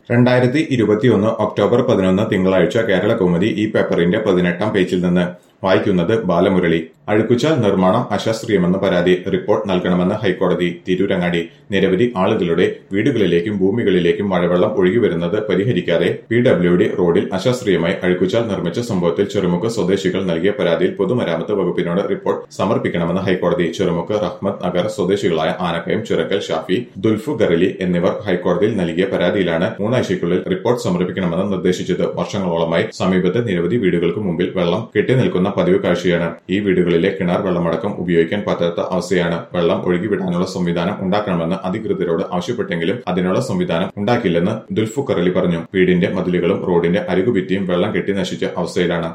രണ്ടായിരത്തി ഇരുപത്തിയൊന്ന് ഒക്ടോബർ പതിനൊന്ന് തിങ്കളാഴ്ച കേരള കൗമുദി ഈ പേപ്പറിന്റെ പതിനെട്ടാം പേജിൽ നിന്ന് വായിക്കുന്നത് ബാലമുരളി അഴുക്കുചാൽ നിർമ്മാണം അശാസ്ത്രീയമെന്ന് പരാതി റിപ്പോർട്ട് നൽകണമെന്ന് ഹൈക്കോടതി തിരൂരങ്ങാടി നിരവധി ആളുകളുടെ വീടുകളിലേക്കും ഭൂമികളിലേക്കും മഴവെള്ളം ഒഴുകിവരുന്നത് പരിഹരിക്കാതെ പി ഡബ്ല്യു ഡി റോഡിൽ അശാസ്ത്രീയമായി അഴുക്കുചാൽ നിർമ്മിച്ച സംഭവത്തിൽ ചെറുമുക്ക് സ്വദേശികൾ നൽകിയ പരാതിയിൽ പൊതുമരാമത്ത് വകുപ്പിനോട് റിപ്പോർട്ട് സമർപ്പിക്കണമെന്ന് ഹൈക്കോടതി ചെറുമുക്ക് റഹ്മത്ത് നഗർ സ്വദേശികളായ ആനക്കയം ചിറക്കൽ ഷാഫി ദുൽഫു ഗറലി എന്നിവർ ഹൈക്കോടതിയിൽ നൽകിയ പരാതിയിലാണ് മൂന്നാഴ്ചയ്ക്കുള്ളിൽ റിപ്പോർട്ട് സമർപ്പിക്കണമെന്ന് നിർദ്ദേശിച്ചത് വർഷങ്ങളോളമായി സമീപത്ത് നിരവധി വീടുകൾക്ക് മുമ്പിൽ വെള്ളം കെട്ടിനിൽക്കുന്ന പതിവ് കാഴ്ചയാണ് ഈ വീടുകളിലെ കിണർ വെള്ളമടക്കം ഉപയോഗിക്കാൻ പറ്റാത്ത അവസ്ഥയാണ് വെള്ളം ഒഴുകിവിടാനുള്ള സംവിധാനം ഉണ്ടാക്കണമെന്ന് അധികൃതരോട് ആവശ്യപ്പെട്ടെങ്കിലും അതിനുള്ള സംവിധാനം ഉണ്ടാക്കില്ലെന്ന് ദുൽഫു കറലി പറഞ്ഞു വീടിന്റെ മതിലുകളും റോഡിന്റെ അരികുഭിത്തിയും വെള്ളം കെട്ടി നശിച്ച അവസ്ഥയിലാണ്